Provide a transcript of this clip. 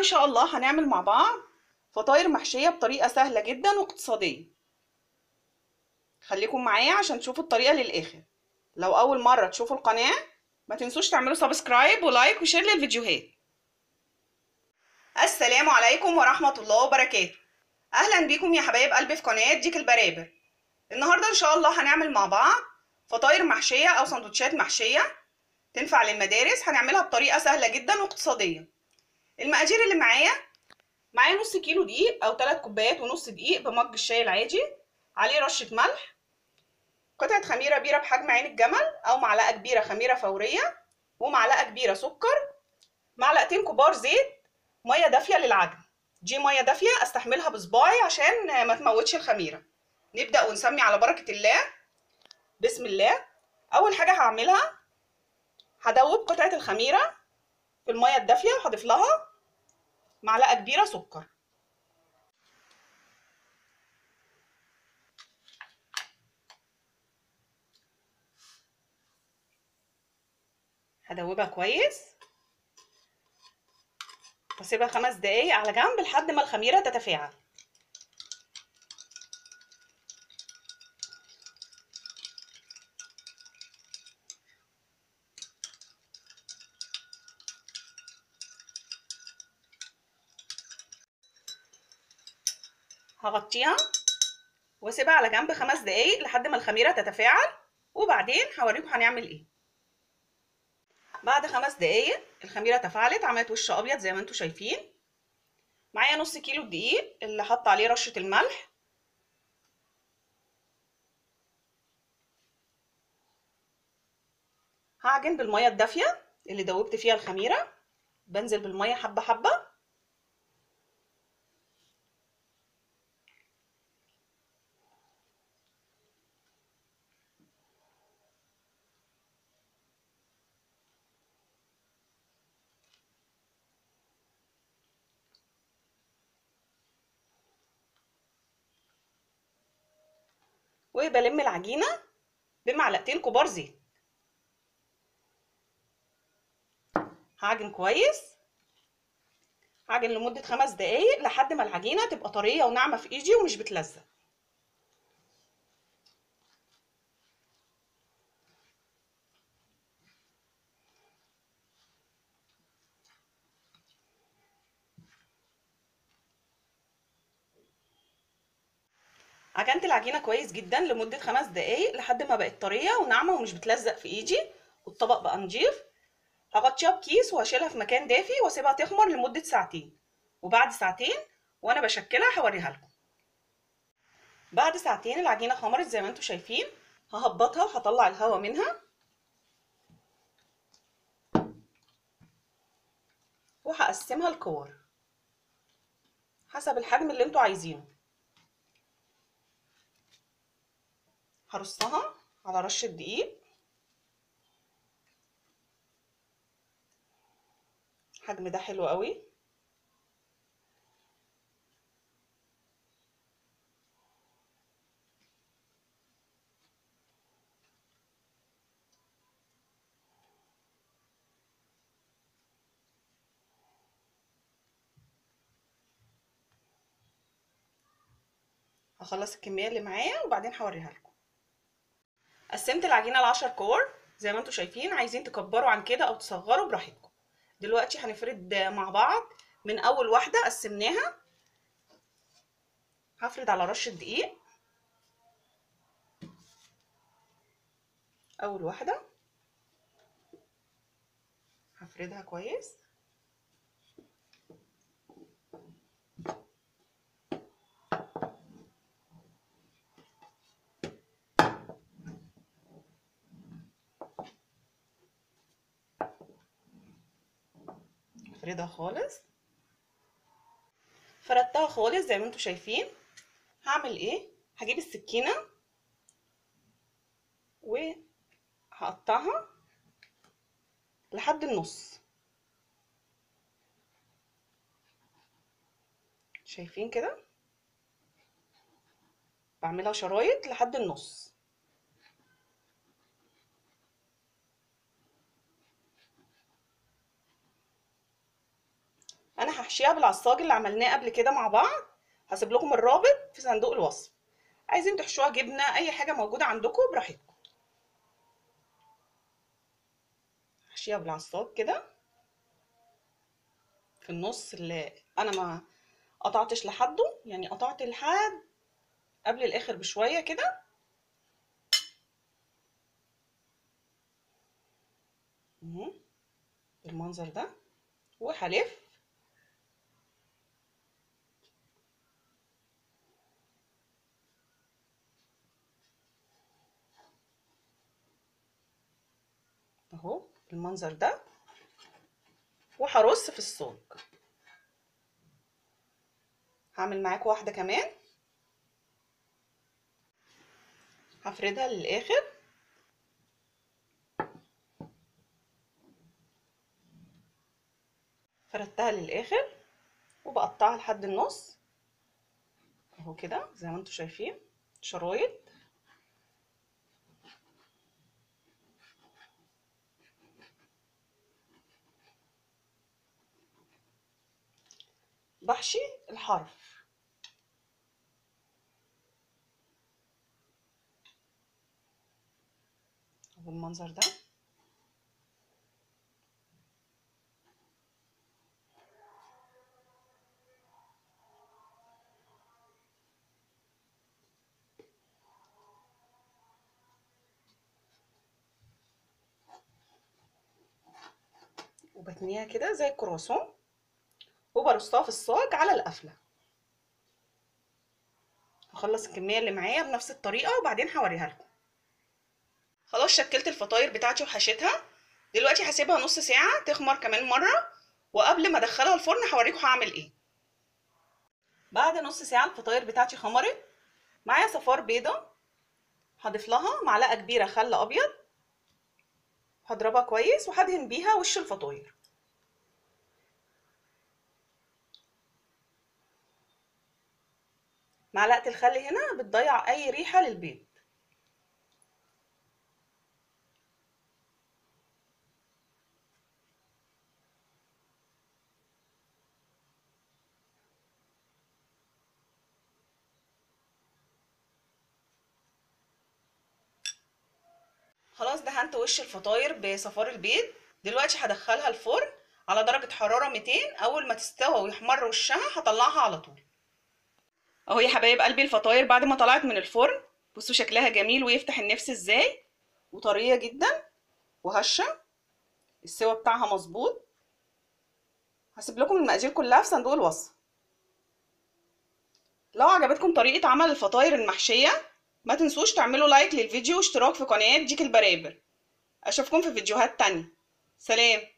ان شاء الله هنعمل مع بعض فطاير محشية بطريقة سهلة جدا واقتصادية خليكم معايا عشان تشوفوا الطريقة للآخر لو أول مرة تشوفوا القناة ما تنسوش تعملوا سبسكرايب ولايك وشير للفيديوهات السلام عليكم ورحمة الله وبركاته أهلا بيكم يا حبايب قلبي في قناة ديك البرابر النهاردة إن شاء الله هنعمل مع بعض فطاير محشية أو سندوتشات محشية تنفع للمدارس هنعملها بطريقة سهلة جدا واقتصادية المقادير اللي معايا معايا نص كيلو دقيق او 3 كوبايات ونص دقيق بمج الشاي العادي عليه رشه ملح قطعه خميره بيره بحجم عين الجمل او معلقه كبيره خميره فوريه ومعلقه كبيره سكر معلقتين كبار زيت ميه دافيه للعجن دي ميه دافيه استحملها بصباعي عشان ما تموتش الخميره نبدا ونسمي على بركه الله بسم الله اول حاجه هعملها هدوب قطعه الخميره في الميه الدافيه وهضيف لها معلقه كبيره سكر هدوبها كويس واسيبها خمس دقايق على جنب لحد ما الخميره تتفاعل هغطيها واسيبها على جنب خمس دقايق لحد ما الخميره تتفاعل وبعدين هوريكم هنعمل ايه بعد خمس دقايق الخميره تفاعلت عملت وش ابيض زي ما انتم شايفين معايا نص كيلو دقيق اللي حط عليه رشه الملح هعجن بالميه الدافيه اللي دوبت فيها الخميره بنزل بالميه حبه حبه وبلم العجينة بمعلقتين كبار زيت هعجن كويس هعجن لمدة خمس دقايق لحد ما العجينة تبقى طرية وناعمة في ايدي ومش بتلزق عجنت العجينه كويس جدا لمده خمس دقايق لحد ما بقت طريه وناعمه ومش بتلزق في ايدي والطبق بقى نضيف هغطيها بكيس واشيلها في مكان دافي واسيبها تخمر لمده ساعتين وبعد ساعتين وانا بشكلها هوريها لكم بعد ساعتين العجينه خمرت زي ما انتم شايفين ههبطها وهطلع الهواء منها وهقسمها لكور حسب الحجم اللي انتوا عايزينه هرصها على رشة دقيق الحجم ده حلو قوي هخلص الكمية اللي معايا وبعدين هوريها لكم قسمت العجينه لعشر كور زي ما انتم شايفين عايزين تكبروا عن كده او تصغروا براحتكم دلوقتي هنفرد مع بعض من اول واحده قسمناها هفرد على رشه دقيق اول واحده هفردها كويس افردها خالص فردتها خالص زي ما انتم شايفين هعمل ايه هجيب السكينه وهقطعها لحد النص شايفين كده بعملها شرايط لحد النص انا هحشيها بالعصاج اللي عملناه قبل كده مع بعض هسيب لكم الرابط في صندوق الوصف عايزين تحشوها جبنه اي حاجه موجوده عندكم براحتكم هحشيها بالعصاج كده في النص اللي انا ما قطعتش لحده يعني قطعت لحد قبل الاخر بشويه كده اهو بالمنظر ده وهلف اهو بالمنظر ده وهرص في الصاج هعمل معاكم واحده كمان هفردها للاخر فردتها للاخر وبقطعها لحد النص اهو كده زي ما انتم شايفين شرايط بحشي الحرف بالمنظر ده وبتنيها كده زي الكرواسون وبرصها في الصاج على القفله هخلص الكميه اللي معايا بنفس الطريقه وبعدين هوريها لكم خلاص شكلت الفطاير بتاعتي وحشيتها دلوقتي هسيبها نص ساعه تخمر كمان مره وقبل ما ادخلها الفرن هوريكم هعمل ايه بعد نص ساعه الفطاير بتاعتي خمرت معايا صفار بيضه هضيف لها معلقه كبيره خل ابيض هضربها كويس وهدهن بيها وش الفطاير معلقه الخل هنا بتضيع اي ريحه للبيض خلاص دهنت وش الفطاير بصفار البيض دلوقتي هدخلها الفرن على درجة حرارة 200 أول ما تستوى ويحمر وشها هطلعها على طول اهو يا حبايب قلبي الفطاير بعد ما طلعت من الفرن بصوا شكلها جميل ويفتح النفس ازاي وطريه جدا وهشه السوا بتاعها مظبوط هسيب لكم المقادير كلها في صندوق الوصف لو عجبتكم طريقه عمل الفطاير المحشيه ما تنسوش تعملوا لايك للفيديو واشتراك في قناه ديك البرابر اشوفكم في فيديوهات تانية سلام